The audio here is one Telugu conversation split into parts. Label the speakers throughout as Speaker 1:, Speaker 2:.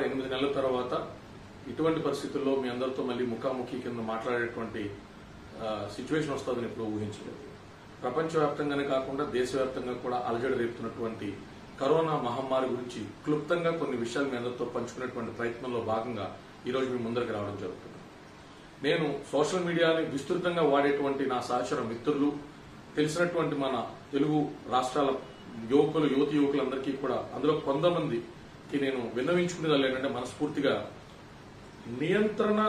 Speaker 1: ఎనిమిది నెలల తర్వాత ఇటువంటి పరిస్థితుల్లో మీ అందరితో మళ్ళీ ముఖాముఖి కింద మాట్లాడేటువంటి సిచ్యువేషన్ వస్తుందని ఇప్పుడు ఊహించలేదు ప్రపంచవ్యాప్తంగానే కాకుండా దేశవ్యాప్తంగా కూడా అలజడి రేపుతున్నటువంటి కరోనా మహమ్మారి గురించి క్లుప్తంగా కొన్ని విషయాలు మీ అందరితో పంచుకునేటువంటి ప్రయత్నంలో భాగంగా ఈ రోజు మీ ముందరికి రావడం జరుగుతుంది నేను సోషల్ మీడియాని విస్తృతంగా వాడేటువంటి నా సహచర మిత్రులు తెలిసినటువంటి మన తెలుగు రాష్ట్రాల యువకులు యువతి యువకులందరికీ కూడా అందులో కొంతమందికి నేను విన్నవించుకునేది ఏంటంటే మనస్ఫూర్తిగా నియంత్రణ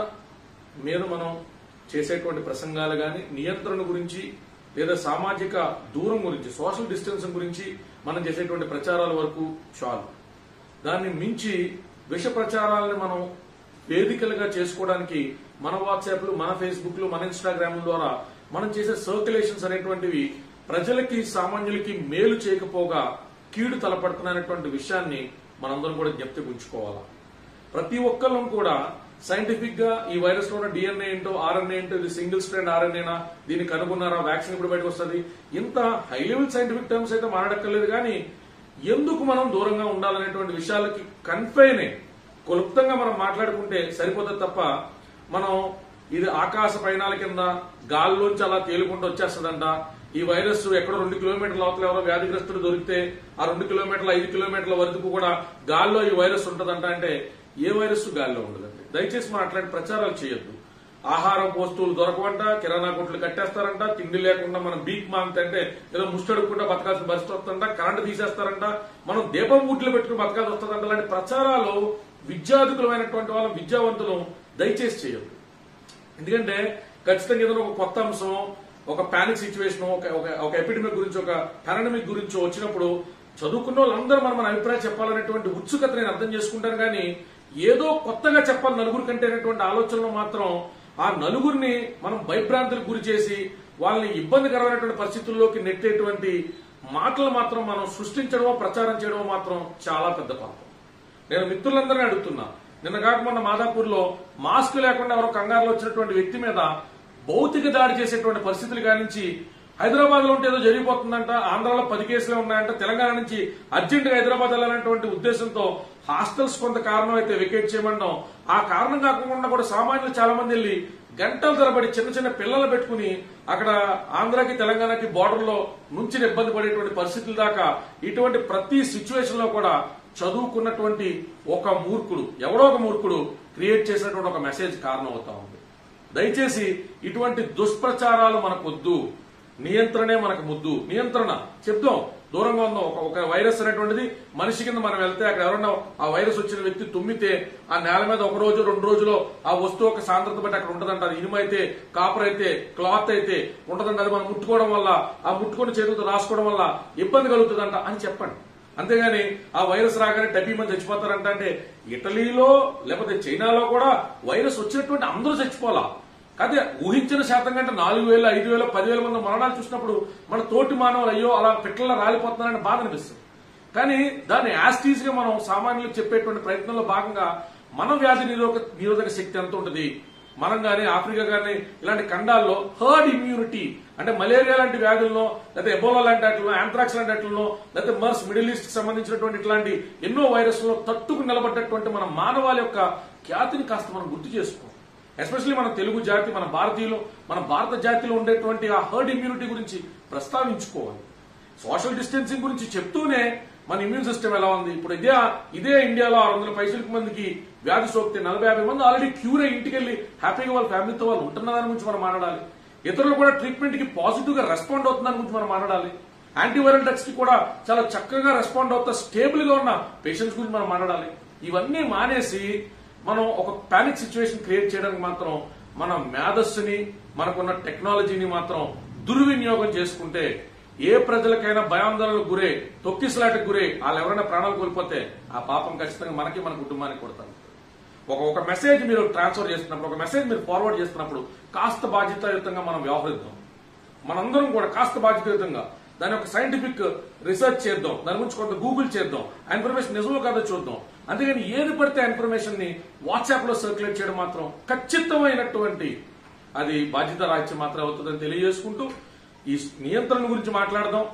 Speaker 1: మీద మనం చేసేటువంటి ప్రసంగాలు కానీ నియంత్రణ గురించి లేదా సామాజిక దూరం గురించి సోషల్ డిస్టెన్స్ గురించి మనం చేసేటువంటి ప్రచారాల వరకు చాలు దాన్ని మించి విష ప్రచారాలను మనం వేదికలుగా చేసుకోవడానికి మన వాట్సాప్లు మన ఫేస్బుక్లు మన ఇన్స్టాగ్రామ్ ద్వారా మనం చేసే సర్క్యులేషన్స్ అనేటువంటివి ప్రజలకి సామాన్యులకి మేలు చేయకపోగా కీడు తలపడుతున్నటువంటి విషయాన్ని మనందరం కూడా జ్ఞప్తి ఉంచుకోవాలా ప్రతి ఒక్కళ్ళం కూడా సైంటిఫిక్ గా ఈ వైరస్ లో ఉన్న డిఎన్ఏ ఏంటో ఆర్ఎన్ఏ ఏంటో ఇది సింగిల్ స్ట్రాండ్ ఆర్ఎన్ఏనా దీన్ని కనుగొన్నారా వ్యాక్సిన్ ఇప్పుడు బయటకు వస్తుంది ఇంత హై లెవెల్ సైంటిఫిక్ టర్మ్స్ అయితే మాట్లాడక్కర్లేదు కానీ ఎందుకు మనం దూరంగా ఉండాలనేటువంటి విషయాలకి కన్ఫైన్ క్లుప్తంగా మనం మాట్లాడుకుంటే సరిపోతుంది తప్ప మనం ఇది ఆకాశ పయనాల కింద గాల్లోంచి అలా తేలుకుంటూ వచ్చేస్తుందంట ఈ వైరస్ ఎక్కడో రెండు కిలోమీటర్ల అవతల ఎవరో వ్యాధిగ్రస్తుడు దొరికితే ఆ రెండు కిలోమీటర్ల ఐదు కిలోమీటర్ల వరకు కూడా గాల్లో ఈ వైరస్ ఉంటదంట అంటే ఏ వైరస్ గాల్లో ఉండదండి దయచేసి మనం అట్లాంటి ప్రచారాలు చేయొద్దు ఆహారం వస్తువులు దొరకవంట కిరాణా కొట్లు కట్టేస్తారంట తిండి లేకుండా మనం బీక్ మాంగ్ అంటే ఏదో ముష్టడుకుంటా బతకాల్సిన పరిస్థితి వస్తుందంట కరెంట్ తీసేస్తారంట మనం దీపం ఊట్లు పెట్టుకుని బతకాల్సి వస్తుందంట లాంటి ప్రచారాలు విద్యార్థికులమైనటువంటి వాళ్ళ విద్యావంతులు దయచేసి చేయొద్దు ఎందుకంటే ఖచ్చితంగా ఏదైనా ఒక కొత్త అంశం ఒక పానిక్ సిచ్యువేషన్ ఒక ఒక- ఒక ఎపిడమిక్ గురించి ఒక పారాడమిక్ గురించి వచ్చినప్పుడు చదువుకున్న వాళ్ళందరూ మనం మన అభిప్రాయం చెప్పాలనేటువంటి ఉత్సుకత నేను అర్థం చేసుకుంటాను కానీ ఏదో కొత్తగా చెప్పాలి నలుగురు కంటే అనేటువంటి ఆలోచనలో మాత్రం ఆ నలుగురిని మనం భయభ్రాంతులకు గురి చేసి వాళ్ళని ఇబ్బందికరమైనటువంటి పరిస్థితుల్లోకి నెట్టేటువంటి మాటలు మాత్రం మనం సృష్టించడమో ప్రచారం చేయడమో మాత్రం చాలా పెద్ద పాపం నేను మిత్రులందరినీ అడుగుతున్నా నిన్న కాక మొన్న మాదాపూర్ లో మాస్క్ లేకుండా ఎవరో కంగారులో వచ్చినటువంటి వ్యక్తి మీద భౌతిక దాడి చేసేటువంటి పరిస్థితులు కానించి హైదరాబాద్ లో ఉంటే ఏదో జరిగిపోతుందంట ఆంధ్రాలో పది కేసులే ఉన్నాయంట తెలంగాణ నుంచి అర్జెంట్ గా హైదరాబాద్ వెళ్ళాలనేటువంటి ఉద్దేశంతో హాస్టల్స్ కొంత కారణం అయితే వెకేట్ చేయమండం ఆ కారణం కాకుండా కూడా సామాన్యులు చాలా మంది వెళ్ళి గంటల తరబడి చిన్న చిన్న పిల్లలు పెట్టుకుని అక్కడ ఆంధ్రాకి తెలంగాణకి బార్డర్ లో నుంచి ఇబ్బంది పడేటువంటి పరిస్థితుల దాకా ఇటువంటి ప్రతి సిచ్యువేషన్ లో కూడా చదువుకున్నటువంటి ఒక మూర్ఖుడు ఎవడో ఒక మూర్ఖుడు క్రియేట్ చేసినటువంటి ఒక మెసేజ్ కారణం అవుతా ఉంది దయచేసి ఇటువంటి దుష్ప్రచారాలు మనకొద్దు నియంత్రణే మనకు ముద్దు నియంత్రణ చెప్దాం దూరంగా ఉందాం ఒక ఒక వైరస్ అనేటువంటిది మనిషి కింద మనం వెళ్తే అక్కడ ఎవరన్నా ఆ వైరస్ వచ్చిన వ్యక్తి తుమ్మితే ఆ నేల మీద ఒక రోజు రెండు రోజులో ఆ వస్తువు ఒక సాంద్రత బట్టి అక్కడ ఉంటదంట అది ఇనుము అయితే కాపర్ అయితే క్లాత్ అయితే ఉంటదంట అది మనం ముట్టుకోవడం వల్ల ఆ ముట్టుకొని చేతులతో రాసుకోవడం వల్ల ఇబ్బంది కలుగుతుందంట అని చెప్పండి అంతేగాని ఆ వైరస్ రాగానే డబ్బీ మంది చచ్చిపోతారంట అంటే ఇటలీలో లేకపోతే చైనాలో కూడా వైరస్ వచ్చినటువంటి అందరూ చచ్చిపోలా కాదే ఊహించిన శాతం కంటే నాలుగు వేల ఐదు వేల పదివేల మంది మరణాలు చూసినప్పుడు మన తోటి మానవులు అయ్యో అలా పిట్టల రాలిపోతున్నారని బాధ అనిపిస్తుంది కానీ దాన్ని యాస్టీజ్ గా మనం సామాన్యులకు చెప్పేటువంటి ప్రయత్నంలో భాగంగా మన వ్యాధి నిరోధక నిరోధక శక్తి ఎంత ఉంటుంది మనం గానీ ఆఫ్రికా గానీ ఇలాంటి ఖండాల్లో హర్డ్ ఇమ్యూనిటీ అంటే మలేరియా లాంటి వ్యాధులను లేకపోతే ఎబోలా లాంటి వాటిలో ఆంథ్రాక్స్ లాంటి వాటిలో లేకపోతే మర్స్ మిడిల్ ఈస్ట్ కి సంబంధించినటువంటి ఇట్లాంటి ఎన్నో వైరస్లో తట్టుకు నిలబడ్డటువంటి మన మానవాళి యొక్క ఖ్యాతిని కాస్త మనం గుర్తు చేసుకోవాలి ఎస్పెషల్లీ మన తెలుగు జాతి మన భారతీయులు మన భారత జాతిలో ఉండేటువంటి ఆ హర్డ్ ఇమ్యూనిటీ గురించి ప్రస్తావించుకోవాలి సోషల్ డిస్టెన్సింగ్ గురించి చెప్తూనే మన ఇమ్యూన్ సిస్టమ్ ఎలా ఉంది ఇప్పుడు ఇదే ఇదే ఇండియాలో ఆరు వందల పైసలకి మందికి వ్యాధి సోకితే నలభై యాభై మంది ఆల్రెడీ క్యూర్ అయ్యి ఇంటికి వెళ్ళి హ్యాపీగా వాళ్ళ ఫ్యామిలీతో వాళ్ళు ఉంటున్న దాని గురించి మనం మాట్లాడాలి ఇతరులు కూడా ట్రీట్మెంట్ కి పాజిటివ్ గా రెస్పాండ్ అవుతున్న దాని గురించి మనం మాట్లాడాలి యాంటీవైరల్ డ్రగ్స్ కి కూడా చాలా చక్కగా రెస్పాండ్ అవుతా స్టేబుల్ గా ఉన్న పేషెంట్స్ గురించి మనం మాట్లాడాలి ఇవన్నీ మానేసి మనం ఒక పానిక్ సిచ్యువేషన్ క్రియేట్ చేయడానికి మాత్రం మన మేధస్సుని మనకున్న టెక్నాలజీని మాత్రం దుర్వినియోగం చేసుకుంటే ఏ ప్రజలకైనా భయాందోళనకు గురే తొక్కిసలాటకు గురే వాళ్ళు ఎవరైనా ప్రాణాలు కోల్పోతే ఆ పాపం ఖచ్చితంగా మనకి మన కుటుంబానికి కొడతారు ఒక ఒక మెసేజ్ మీరు ట్రాన్స్ఫర్ చేస్తున్నప్పుడు ఒక మెసేజ్ మీరు ఫార్వర్డ్ చేస్తున్నప్పుడు కాస్త బాధ్యతాయుతంగా మనం వ్యవహరిద్దాం మనందరం కూడా కాస్త బాధ్యతాయుతంగా దాని ఒక సైంటిఫిక్ రీసెర్చ్ చేద్దాం దాని గురించి కొంత గూగుల్ చేద్దాం ఆ ఇన్ఫర్మేషన్ నిజమో కాదో చూద్దాం అంతేగాని ఏది పడితే ఆ ఇన్ఫర్మేషన్ ని వాట్సాప్ లో సర్క్యులేట్ చేయడం మాత్రం ఖచ్చితమైనటువంటి అది బాధ్యత రాజ్యం మాత్రం అవుతుందని తెలియజేసుకుంటూ ఈ నియంత్రణ గురించి మాట్లాడదాం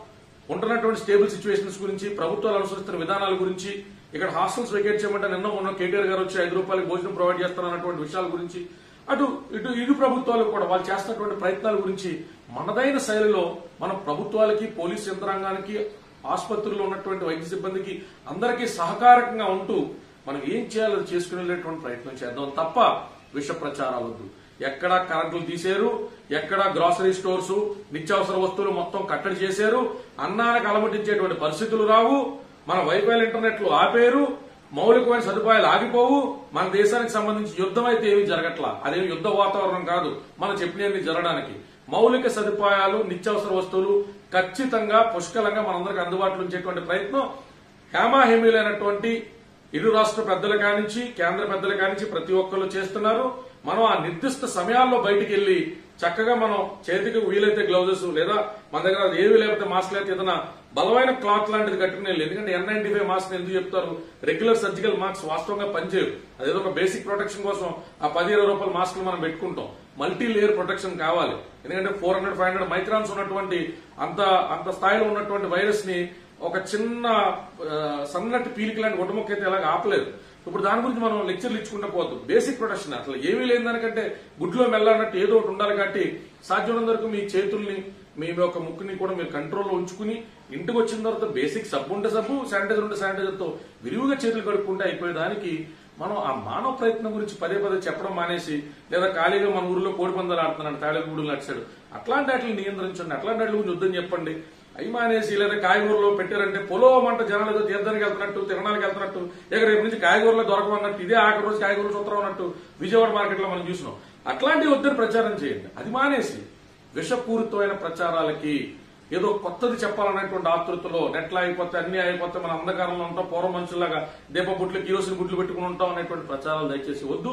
Speaker 1: ఉంటున్నటువంటి స్టేబుల్ సిచ్యువేషన్స్ గురించి ప్రభుత్వాలు అనుసరిస్తున్న విధానాల గురించి ఇక్కడ హాస్టల్స్ వెకేట్ చేయమంటే నిన్న మొన్న కేటీఆర్ గారు వచ్చి ఐదు రూపాయలకి భోజనం ప్రొవైడ్ చేస్తారన్నటువంటి విషయాల గురించి అటు ఇటు ఇరు ప్రభుత్వాలు కూడా వాళ్ళు చేస్తున్నటువంటి ప్రయత్నాల గురించి మనదైన శైలిలో మనం ప్రభుత్వాలకి పోలీస్ యంత్రాంగానికి ఆసుపత్రుల్లో ఉన్నటువంటి వైద్య సిబ్బందికి అందరికీ సహకారకంగా ఉంటూ మనం ఏం చేయాలో అది చేసుకునేటువంటి ప్రయత్నం చేద్దాం తప్ప విష ప్రచారాలు వద్దు ఎక్కడ కరెంటులు తీశారు ఎక్కడ గ్రాసరీ స్టోర్స్ నిత్యావసర వస్తువులు మొత్తం కట్టడి చేశారు అన్నానికి అలమటించేటువంటి పరిస్థితులు రావు మన వైఫై ఇంటర్నెట్లు ఆపేరు మౌలికమైన సదుపాయాలు ఆగిపోవు మన దేశానికి సంబంధించి యుద్ధం అయితే ఏమీ జరగట్లా అదేమి యుద్ధ వాతావరణం కాదు మనం చెప్పినవి జరగడానికి మౌలిక సదుపాయాలు నిత్యావసర వస్తువులు ఖచ్చితంగా పుష్కలంగా మనందరికి అందుబాటులో ఉంచేటువంటి ప్రయత్నం హేమాహేమీలైనటువంటి ఇరు రాష్ట్ర పెద్దల కానించి కేంద్ర పెద్దల కానించి ప్రతి ఒక్కరు చేస్తున్నారు మనం ఆ నిర్దిష్ట సమయాల్లో బయటికి వెళ్లి చక్కగా మనం చేతికి వీలైతే గ్లౌజెస్ లేదా మన దగ్గర ఏవి లేకపోతే మాస్క్ లేకపోతే ఏదైనా బలమైన క్లాత్ లాంటిది కట్టుకుని వెళ్ళి ఎందుకంటే ఎన్ నైన్టీ ఫైవ్ మాస్క్ ఎందుకు చెప్తారు రెగ్యులర్ సర్జికల్ మాస్క్ వాస్తవంగా పనిచేయవు అదేదో ఒక బేసిక్ ప్రొటెక్షన్ కోసం ఆ పది ఇరవై రూపాయల మాస్క్ మనం పెట్టుకుంటాం మల్టీ లేయర్ ప్రొటెక్షన్ కావాలి ఎందుకంటే four hundred five hundred microns ఉన్నటువంటి అంత అంత స్థాయిలో ఉన్నటువంటి వైరస్ ని ఒక చిన్న ఆ, సన్నటి పీలిక లాంటి ఒటముక్క అయితే ఎలాగ ఆపలేదు ఇప్పుడు దాని గురించి మనం లెక్చర్లు ఇచ్చుకుంటా పోవద్దు బేసిక్ ప్రొటెక్షన్ అసలు ఏమీ లేని దానికంటే గుడ్లో మెల్లన్నట్టు ఏదో ఒకటి ఉండాలి కాబట్టి సాధ్యమైనంత వరకు మీ చేతుల్ని మీ యొక్క ముక్కుని కూడా మీరు కంట్రోల్లో ఉంచుకుని ఇంటికి వచ్చిన తర్వాత బేసిక్ సబ్బు ఉంటే సబ్బు శానిటైజర్ ఉంటే శానిటైజర్ తో విరివిగా చేతులు కడుక్కుంటే అయిపోయేదానికి మనం ఆ మానవ ప్రయత్నం గురించి పదే పదే చెప్పడం మానేసి లేదా ఖాళీగా మన ఊర్లో కోడి పందాలు ఆడుతున్నాడు తాళగూడు నడిచాడు అట్లాంటి వాటిని నియంత్రించండి అట్లాంటి వాటి గురించి యుద్ధం చెప్పండి అవి మానేసి లేదా కాయగూరలో పెట్టారంటే పొలో మంట జనాలు ఏదో తీర్థానికి వెళ్తున్నట్టు తిరణాలకు వెళ్తున్నట్టు ఇక రేపు నుంచి కాయగూరలో దొరకమన్నట్టు ఇదే ఆఖరి రోజు కాయగూరలు సూత్రం అన్నట్టు విజయవాడ మార్కెట్ లో మనం చూసినాం అట్లాంటివి వద్దని ప్రచారం చేయండి అది మానేసి విషపూరితమైన ప్రచారాలకి ఏదో కొత్తది చెప్పాలనేటువంటి ఆతృతలో నెట్లా అయిపోతే అన్ని అయిపోతే మన అంధకారంలో ఉంటాం పూర్వ మనుషులాగా దీప బుట్లు కిరోసిన్ గుడ్లు పెట్టుకుని ఉంటాం అనేటువంటి ప్రచారాలు దయచేసి వద్దు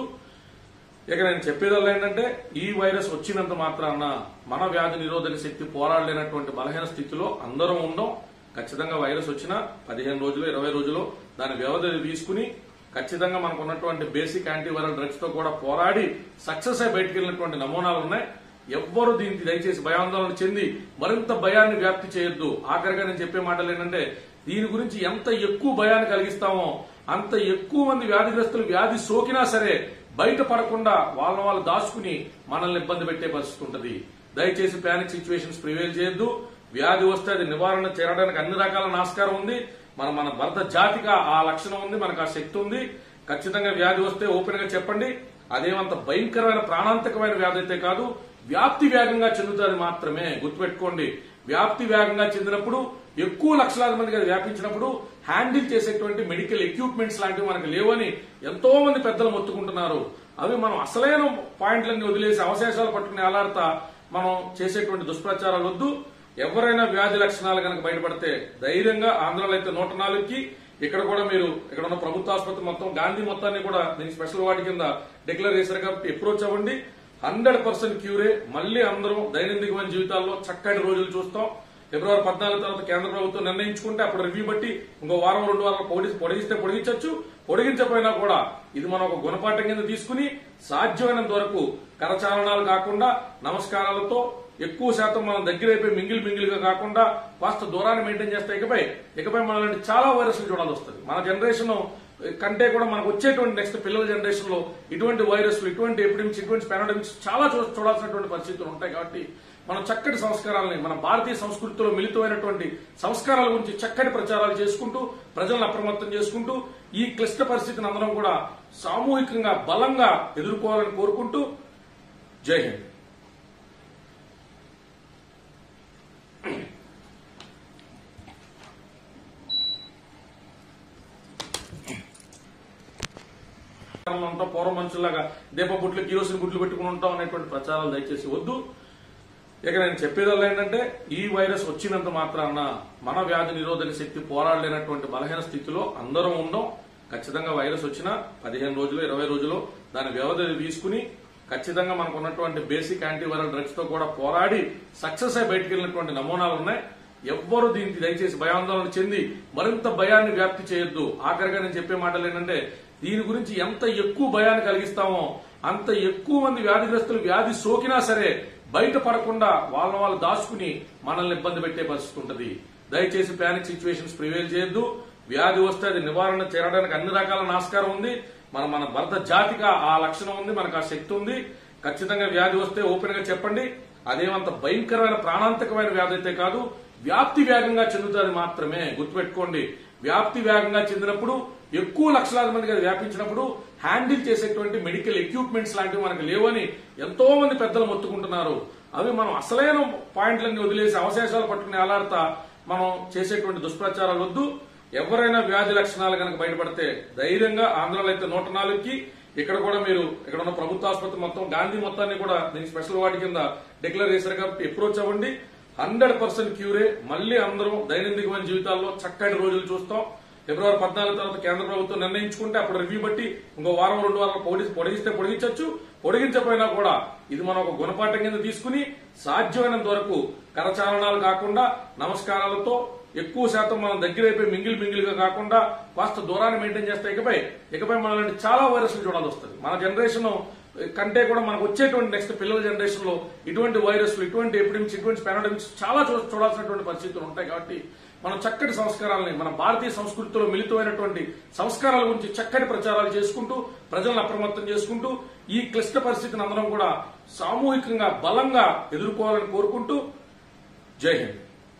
Speaker 1: ఇక నేను చెప్పేదల్లా ఏంటంటే ఈ వైరస్ వచ్చినంత మాత్రాన మన వ్యాధి నిరోధక శక్తి పోరాడలేనటువంటి బలహీన స్థితిలో అందరం ఉండం ఖచ్చితంగా వైరస్ వచ్చినా పదిహేను రోజులు ఇరవై రోజులు దాని వ్యవధి తీసుకుని ఖచ్చితంగా మనకు ఉన్నటువంటి బేసిక్ యాంటీవైరల్ డ్రగ్స్ తో కూడా పోరాడి సక్సెస్ అయి బయటకు వెళ్ళినటువంటి నమూనాలు ఉన్నాయి ఎవ్వరు దీనికి దయచేసి భయాందోళన చెంది మరింత భయాన్ని వ్యాప్తి చేయొద్దు ఆఖరిగా నేను చెప్పే మాటలు ఏంటంటే దీని గురించి ఎంత ఎక్కువ భయాన్ని కలిగిస్తామో అంత ఎక్కువ మంది వ్యాధిగ్రస్తులు వ్యాధి సోకినా సరే బయట పడకుండా వాళ్ళని వాళ్ళు దాచుకుని మనల్ని ఇబ్బంది పెట్టే పరిస్థితి ఉంటుంది దయచేసి పానిక్ సిచ్యువేషన్స్ ప్రివేల్ చేయొద్దు వ్యాధి వస్తే అది నివారణ చేయడానికి అన్ని రకాల నాస్కారం ఉంది మన మన భరత జాతిగా ఆ లక్షణం ఉంది మనకు ఆ శక్తి ఉంది ఖచ్చితంగా వ్యాధి వస్తే ఓపెన్ గా చెప్పండి అదేమంత భయంకరమైన ప్రాణాంతకమైన వ్యాధి అయితే కాదు వ్యాప్తి వేగంగా చెందుతుంది మాత్రమే గుర్తుపెట్టుకోండి వ్యాప్తి వేగంగా చెందినప్పుడు ఎక్కువ లక్షలాది మందికి అది వ్యాపించినప్పుడు హ్యాండిల్ చేసేటువంటి మెడికల్ ఎక్విప్మెంట్స్ లాంటివి మనకు లేవని ఎంతో మంది పెద్దలు మొత్తుకుంటున్నారు అవి మనం అసలైన పాయింట్లన్నీ వదిలేసి అవశేషాలు పట్టుకుని అలాడతా మనం చేసేటువంటి దుష్ప్రచారాలు వద్దు ఎవరైనా వ్యాధి లక్షణాలు కనుక బయటపడితే ధైర్యంగా ఆంధ్రాలో అయితే నూట నాలుగుకి ఇక్కడ కూడా మీరు ఇక్కడ ఉన్న ప్రభుత్వ ఆసుపత్రి మొత్తం గాంధీ మొత్తాన్ని కూడా దీనికి స్పెషల్ వార్డు కింద డిక్లేర్ చేశారు కాబట్టి అప్రోచ్ అవ్వండి హండ్రెడ్ పర్సెంట్ క్యూరే మళ్ళీ అందరం దైనందికమైన జీవితాల్లో చక్కటి రోజులు చూస్తాం ఫిబ్రవరి పద్నాలుగు తర్వాత కేంద్ర ప్రభుత్వం నిర్ణయించుకుంటే అప్పుడు రివ్యూ బట్టి ఇంకో వారం రెండు వారాలు పొడిగి పొడిగిస్తే పొడిగించవచ్చు పొడిగించకపోయినా కూడా ఇది మనం ఒక గుణపాఠం కింద తీసుకుని సాధ్యమైనంత వరకు కరచాలనాలు కాకుండా నమస్కారాలతో ఎక్కువ శాతం మనం దగ్గరైపోయి మింగిల్ మింగిల్ గా కాకుండా కాస్త దూరాన్ని మెయింటైన్ చేస్తే ఇకపై ఇకపై మనలాంటి చాలా వైరస్లు చూడాల్సి వస్తుంది మన జనరేషన్ కంటే కూడా మనకు వచ్చేటువంటి నెక్స్ట్ పిల్లల జనరేషన్ లో ఇటువంటి వైరస్లు ఇటువంటి ఎపిడమిక్స్ ఇటువంటి పారాడమిక్స్ చాలా చూ- చూడాల్సినటువంటి పరిస్థితులు ఉంటాయి కాబట్టి మనం చక్కటి సంస్కారాలని మన భారతీయ సంస్కృతిలో మిళితమైనటువంటి సంస్కారాల గురించి చక్కటి ప్రచారాలు చేసుకుంటూ ప్రజలను అప్రమత్తం చేసుకుంటూ ఈ క్లిష్ట పరిస్థితిని అందరం కూడా సామూహికంగా బలంగా ఎదుర్కోవాలని కోరుకుంటూ జై హింద్ కాలంలో ఉంటాం పూర్వ మనుషుల్లాగా దీప బుట్లు కిరోసిన్ గుడ్లు పెట్టుకుని ఉంటాం అనేటువంటి ప్రచారాలు దయచేసి వద్దు ఇక నేను చెప్పేదల్లా ఏంటంటే ఈ వైరస్ వచ్చినంత మాత్రాన మన వ్యాధి నిరోధక శక్తి పోరాడలేనటువంటి బలహీన స్థితిలో అందరం ఉండం ఖచ్చితంగా వైరస్ వచ్చినా పదిహేను రోజులు ఇరవై రోజులు దాని వ్యవధి తీసుకుని ఖచ్చితంగా మనకు ఉన్నటువంటి బేసిక్ యాంటీవైరల్ డ్రగ్స్ తో కూడా పోరాడి సక్సెస్ అయి బయటకు వెళ్ళినటువంటి నమూనాలు ఉన్నాయి ఎవ్వరు దీనికి దయచేసి భయాందోళన చెంది మరింత భయాన్ని వ్యాప్తి చేయొద్దు ఆఖరిగా నేను చెప్పే మాటలు ఏంటంటే దీని గురించి ఎంత ఎక్కువ భయాన్ని కలిగిస్తామో అంత ఎక్కువ మంది వ్యాధిగ్రస్తులు వ్యాధి సోకినా సరే బయట పడకుండా వాళ్ళని వాళ్ళు దాచుకుని మనల్ని ఇబ్బంది పెట్టే పరిస్థితి ఉంటుంది దయచేసి ప్యానిక్ సిచ్యువేషన్స్ ప్రివేల్ చేయొద్దు వ్యాధి వస్తే అది నివారణ చేరడానికి అన్ని రకాల నాస్కారం ఉంది మన మన భర్త జాతిగా ఆ లక్షణం ఉంది మనకు ఆ శక్తి ఉంది ఖచ్చితంగా వ్యాధి వస్తే ఓపెన్ గా చెప్పండి అదేమంత భయంకరమైన ప్రాణాంతకమైన వ్యాధి అయితే కాదు వ్యాప్తి వేగంగా చెందుతుంది మాత్రమే గుర్తుపెట్టుకోండి వ్యాప్తి వేగంగా చెందినప్పుడు ఎక్కువ లక్షలాది మందికి అది వ్యాపించినప్పుడు హ్యాండిల్ చేసేటువంటి మెడికల్ ఎక్విప్మెంట్స్ లాంటివి మనకు లేవని ఎంతో మంది పెద్దలు మొత్తుకుంటున్నారు అవి మనం అసలైన పాయింట్లన్నీ వదిలేసి అవశేషాలు పట్టుకుని అలాడతా మనం చేసేటువంటి దుష్ప్రచారాలు వద్దు ఎవరైనా వ్యాధి లక్షణాలు కనుక బయటపడితే ధైర్యంగా ఆంధ్రాలో అయితే నూట నాలుగుకి ఇక్కడ కూడా మీరు ఇక్కడ ఉన్న ప్రభుత్వ ఆసుపత్రి మొత్తం గాంధీ మొత్తాన్ని కూడా దీనికి స్పెషల్ వార్డు కింద డిక్లేర్ చేశారు కాబట్టి అప్రోచ్ అవ్వండి హండ్రెడ్ పర్సెంట్ క్యూరే మళ్ళీ అందరం దైనందికమైన జీవితాల్లో చక్కటి రోజులు చూస్తాం ఫిబ్రవరి పద్నాలుగు తర్వాత కేంద్ర ప్రభుత్వం నిర్ణయించుకుంటే అప్పుడు రివ్యూ బట్టి ఇంకో వారం రెండు వారాలు పొడి పొడిగిస్తే పొడిగించవచ్చు పొడిగించకపోయినా కూడా ఇది మనం ఒక గుణపాఠం కింద తీసుకుని సాధ్యమైనంత వరకు కరచాలనాలు కాకుండా నమస్కారాలతో ఎక్కువ శాతం మనం దగ్గర అయిపోయి మింగిల్ మింగిల్ గా కాకుండా కాస్త దూరాన్ని మెయింటైన్ చేస్తే ఇకపై ఇకపై మనలాంటి చాలా వైరస్లు చూడాల్సి వస్తుంది మన జనరేషన్ కంటే కూడా మనకు వచ్చేటువంటి నెక్స్ట్ పిల్లల జనరేషన్ లో ఇటువంటి వైరస్లు ఇటువంటి ఎపిడమిక్స్ ఇటువంటి పారాడమిక్స్ చాలా చూ- చూడాల్సినటువంటి పరిస్థితులు ఉంటాయి కాబట్టి మనం చక్కటి సంస్కారాలని మన భారతీయ సంస్కృతిలో మిళితమైనటువంటి సంస్కారాల గురించి చక్కటి ప్రచారాలు చేసుకుంటూ ప్రజలను అప్రమత్తం చేసుకుంటూ ఈ క్లిష్ట పరిస్థితిని అందరం కూడా సామూహికంగా బలంగా ఎదుర్కోవాలని కోరుకుంటూ జై హింద్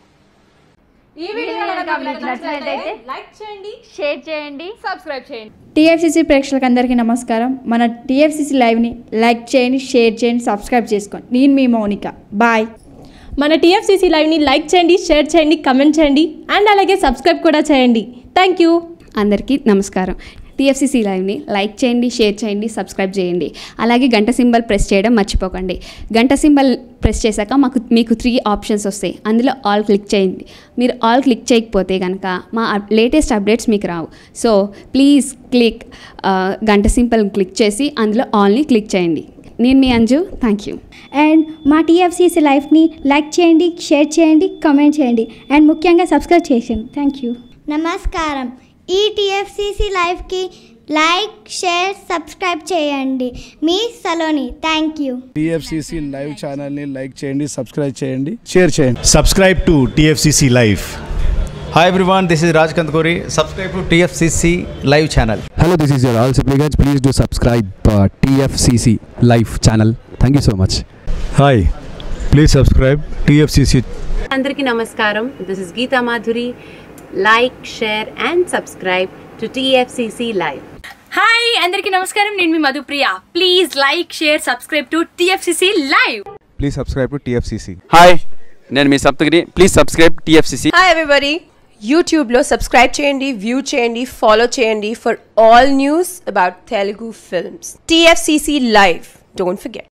Speaker 2: ఈ వీడియో కనుక మీకు నచ్చినట్లయితే లైక్ చేయండి
Speaker 3: షేర్ చేయండి
Speaker 2: సబ్స్క్రైబ్ చేయండి
Speaker 4: టీఎఫ్సీసీ ప్రేక్షకులందరికీ నమస్కారం మన టీఎఫ్సీసీ లైవ్ని లైక్ చేయండి షేర్ చేయండి సబ్స్క్రైబ్ చేసుకోండి నేను మీ మౌనిక బాయ్
Speaker 5: మన టీఎఫ్సీసీ లైవ్ని లైక్ చేయండి షేర్ చేయండి కమెంట్ చేయండి అండ్ అలాగే సబ్స్క్రైబ్ కూడా చేయండి థ్యాంక్ యూ
Speaker 6: అందరికీ నమస్కారం టీఎఫ్సీసీ లైవ్ని లైక్ చేయండి షేర్ చేయండి సబ్స్క్రైబ్ చేయండి అలాగే గంట సింబల్ ప్రెస్ చేయడం మర్చిపోకండి గంట సింబల్ ప్రెస్ చేశాక మాకు మీకు త్రీ ఆప్షన్స్ వస్తాయి అందులో ఆల్ క్లిక్ చేయండి మీరు ఆల్ క్లిక్ చేయకపోతే కనుక మా లేటెస్ట్ అప్డేట్స్ మీకు రావు సో ప్లీజ్ క్లిక్ గంట సింబల్ క్లిక్ చేసి అందులో ఆల్ని క్లిక్ చేయండి నేను మీ అంజు థ్యాంక్ యూ
Speaker 7: అండ్ మా టీఎఫ్సీసీ లైఫ్ని లైక్ చేయండి షేర్ చేయండి కమెంట్ చేయండి అండ్ ముఖ్యంగా సబ్స్క్రైబ్ చేయండి థ్యాంక్ యూ
Speaker 8: నమస్కారం ఈ టీఎఫ్సిసి లైవ్కి లైక్ షేర్ సబ్స్క్రైబ్ చేయండి మీ Saloni thank you
Speaker 9: TFCC live ఛానల్ని లైక్ చేయండి సబ్స్క్రైబ్ చేయండి షేర్ చేయండి
Speaker 10: subscribe to TFCC Live.
Speaker 11: Hi everyone, this is Raj Kantkori. Subscribe to TFCC live channel.
Speaker 12: Hello, this is your all supplicants. Please do subscribe uh, TFCC live channel. Thank you so much.
Speaker 10: Hi, please subscribe TFCC
Speaker 13: అందరికీ నమస్కారం this is Geetha Madhuri like share and subscribe to TFCC live
Speaker 3: hi అందరికీ నమస్కారం నేను మీ Madhupriya please like share subscribe to TFCC live
Speaker 12: Please subscribe to TFCC.
Speaker 14: Hi నేను మీ Saptagiri please subscribe TFCC
Speaker 15: hi everybody యూట్యూబ్లో సబ్స్క్రైబ్ చేయండి వ్యూ చేయండి ఫాలో చేయండి for all news about Telugu films TFCC live don't forget